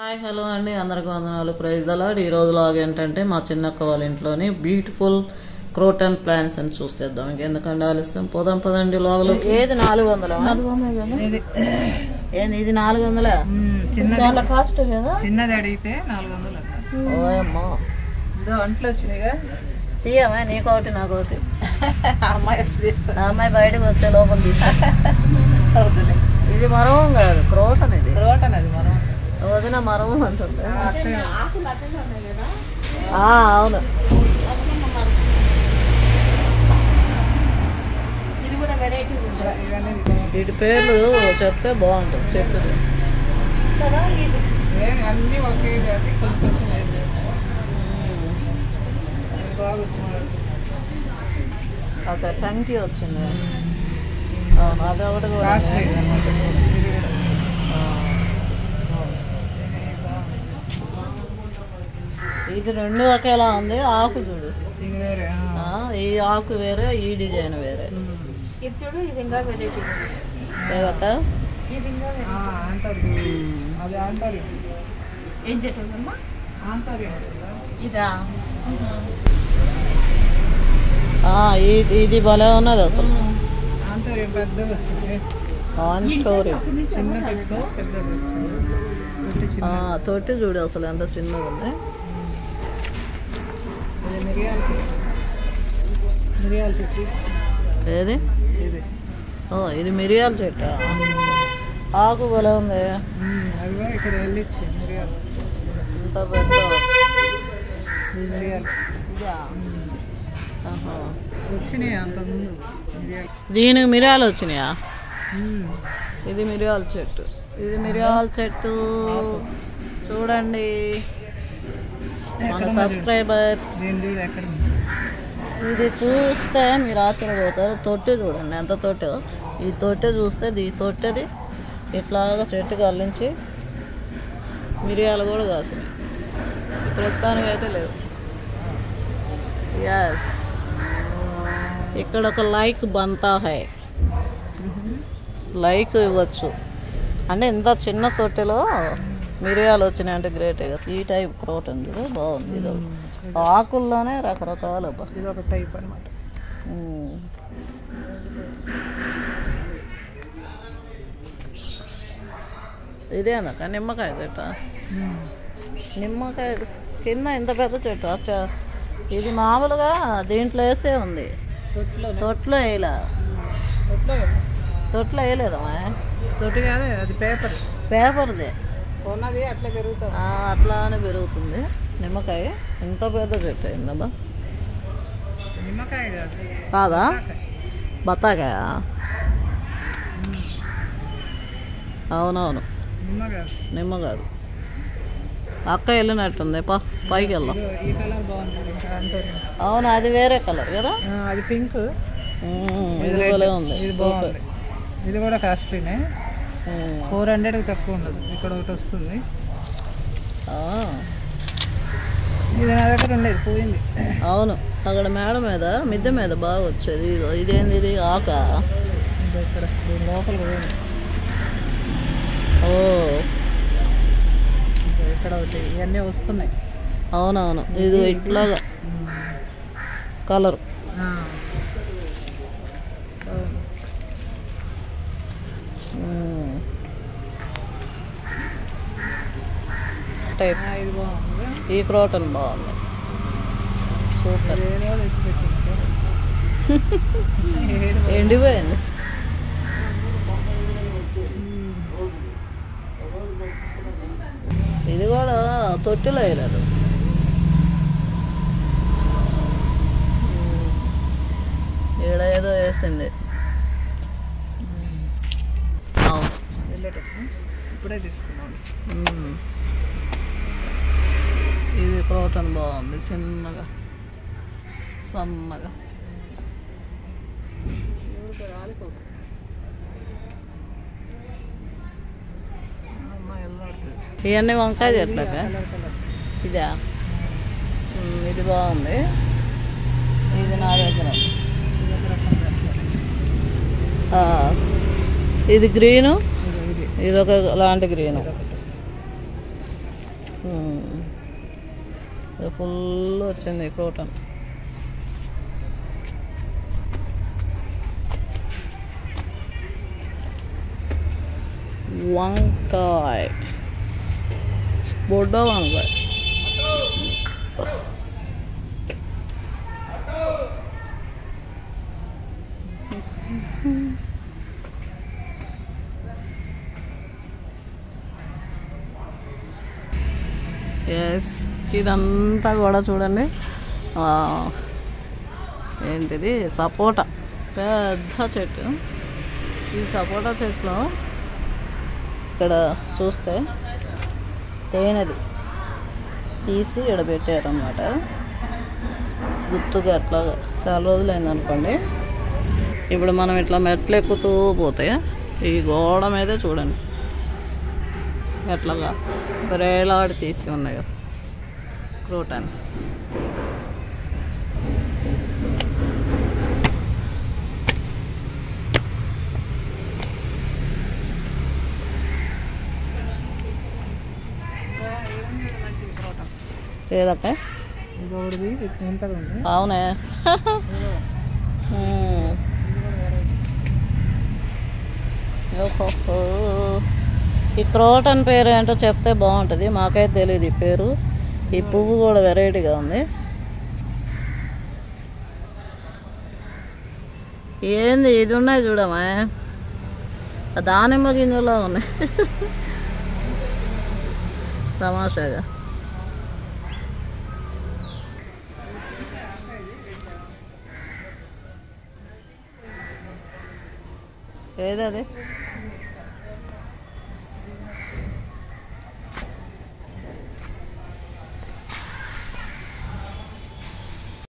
Hi hello అండి అందరికి వందనాలు ప్రైజ్ దలాడ్ ఈ రోజు లాగ్ ఏంటంటే మా చిన్నక్క వాళ్ళ ఇంట్లోని బ్యూటిఫుల్ క్రోటన్ ప్లాంట్స్ అని చూసేద్దాం ఇంకెందుకంటే ఆలస్యం పోదాం పదండి లోపల ఏది నాలుగు వందల ఏంది ఇది నాలుగు వందల చిన్నది కాస్ట్ కదా చిన్నది అడిగితే నాలుగు వందలు అన్నారు ఓయమ్మా ఇదో అంట్లో వచ్చినాయిగా తీయమా నీకొకటి నాకొకటి అమ్మాయి వచ్చి తీస్తా ఆ అమ్మాయి బయటకు వచ్చే లోపల తీస్తా అవుతుంది ఇది మరవం కాదు క్రోటన్ ఇది రోటన్ అది మనం వదిన మరవం అంటుంది అట్టే ఆ, అవును ఇవన్నీ వీటి పేర్లు చెప్తే బాగుంటుంది చెప్తుంది ఏ, అన్నీ ఒకే జాతి కొంచెం కొంచెం వేరు వేరు. అది బాగా వచ్చినాడు ఒక టంకి వచ్చింది అవును అది ఒకటి కూడా కాస్ట్లీ ఉంది. అనమాట ఇది కూడా ఆ, ఇది బాగుంది. ఇది రెండు ఒకేలా ఉంది ఆకు చూడు ఇది వేరే ఆ. ఆ, ఈ ఆకు వేరే ఈ డిజైన్ వేరే ఉమ్. ఏదక్క ఆ, ఆంతర్యం. అది ఆంతర్యం ఏం చెట్టు ఉందమ్మా ఆంతర్యం ఇదా ఆ, ఇది ఇది భలే ఉన్నది అసలు ఆంతర్యం పెద్దగా వచ్చింది ఆంటోరియం చిన్న పెట్టు పెద్దగా వచ్చింది పెట్టి చిన్న ఆ, తొట్టి చూడు అసలు ఎంత చిన్నగా ఉంది ఇది మిరియాల చెట్టు మిరియాల చెట్టు ఏది ఇది ఓ ఇది మిరియాల చెట్టు ఆకు భలే ఉంది ఉమ్, అదిగో ఇక్కడ వెళ్ళిచ్చి మిరియాలు ఇంత పెద్ద ఇది మిరియాలు ఇదా? ఆహా. వచ్చినాయి అంతకుముందు మిరియాలు దీనికి మిరియాలు వచ్చినాయా ఉమ్, ఇది మిరియాల చెట్టు ఇది మిరియాల చెట్టు చూడండి మన సబ్స్క్రైబర్స్ దీని చూడు ఎక్కడ ఉంది. ఇది చూస్తే మీరు ఆశ్చర్యపోతారు తొట్టి చూడండి ఎంత తొట్టో ఈ తొట్టె చూస్తే ఈ తొట్టెది ఇట్లాగా చెట్టుకి అల్లించి మిరియాలు కూడా కాసినాయి ప్రస్తుతానికి అయితే లేవు ఎస్ ఇక్కడ ఒక లైక్ బంతా హై లైక్ ఇవ్వచ్చు అంటే ఇంత చిన్న తొట్టెలో మిరియాలు వచ్చినాయి అంటే గ్రేట్ ఈ టైప్ క్రోట్ ఉంది బాగుంది ఇది ఒకటి. ఆకుల్లోనే రకరకాలు అబ్బా ఇది ఒక టైప్ అనమాట ఉమ్. ఇదేనక్క నిమ్మకాయ చెట్టు నిమ్మకాయ కింద ఇంత పెద్ద చెట్టు అచ్చ ఇది మామూలుగా దీంట్లో వేసే ఉంది తొట్టులో తొట్లో వేయలే తొట్లో తొట్లో వేయలేదమ్మా తొట్టి కాదు అది పేపర్ పేపర్ది ఉన్నది అట్లా పెరుగుతుంది ఆ, అట్లానే పెరుగుతుంది నిమ్మకాయ ఇంత పెద్ద చెట్టు అయిందబ్బా నిమ్మకాయ కాదు కాదా బత్తాకాయ అవునవును నిమ్మ కాదు నిమ్మ కాదు అక్క వెళ్ళినట్టుంది పా పైకి వెళ్దాం ఇదిగో ఈ కలర్ బాగుంటుంది ఇంకా ఆంతర్యం అవును అది వేరే కలర్ కదా ఆ, అది పింక్ ఉమ్, ఇది భలే ఉంది ఇది బాగుంది ఇది కూడా కాస్ట్లీనే ఉమ్, ఫోర్ హండ్రెడ్కి తక్కువ ఉండదు ఇక్కడ ఒకటి వస్తుంది ఆ, ఇది నా దగ్గర ఉండేది పోయింది అవును అక్కడ మేడ మీద మిద్దె మీద బాగా వచ్చేది ఇదో ఇదేంది ఇది ఆక ఇది ఇక్కడ దీని లోపల పోయింది ఓ ఇదిగో ఇక్కడ ఒకటి ఇవన్నీ వస్తున్నాయి అవునవును ఇది ఇట్లాగా కలర్ ఆ. బాగుంది. టైప్ ఆ, ఇది బాగుంది ఈ క్రోటన్ బాగుంది సూపర్ ఏదో తెచ్చిపెట్టింది ఏది ఎండిపోయింది ఇది కూడా తొట్టిలో వేయలేదు ఈడ ఏదో వేసింది అవును. వెళ్ళేటప్పుడు ఇప్పుడే తీసుకున్నాను మ్మ్. ఇది క్రోటన్ బాగుంది చిన్నగా సన్నగా అమ్మ వెళ్ళాడుతుంది ఇవన్నీ వంకాయ చెట్లక కలర్ కలర్ ఇదా మ్మ్, ఇది బాగుంది ఇది నా దగ్గర ఇది ఒక రకంగా ఆ, ఇది గ్రీను ఇది ఇది ఇది ఒక లాంటి గ్రీను ఒకటి ఫుల్ వచ్చింది క్రోటన్ వంకాయ బొడ్డ వంకాయ ఎస్ ఇదంతా కూడా చూడండి ఆ, ఏంటిది సపోటా పెద్ద చెట్టు ఈ సపోటా చెట్లో ఇక్కడ చూస్తే తేనెది తీసి ఇక్కడ పెట్టారన్నమాట గుర్తుగా అట్లా చాలా రోజులైంది అనుకోండి ఇప్పుడు మనం ఇట్లా మెట్లు ఎక్కుతూ పోతే ఈ గోడ మీదే చూడండి ఎట్లాగా వేలాడి తీసి ఉన్నాయో క్రోటన్స్ ఏదక్క ఇంకొకటిది ఎంతగా ఉంది అవునే మ్మ్. ఓహోహో. ఈ క్రోటన్ పేరు ఏంటో చెప్తే బాగుంటుంది మాకైతే తెలియదు ఈ పేరు ఈ పువ్వు కూడా వెరైటీగా ఉంది ఏంది ఇది ఉన్నాయి చూడమా ఆ దానిమ్మ గింజలో ఉన్నాయి తమాషాగా ఏదది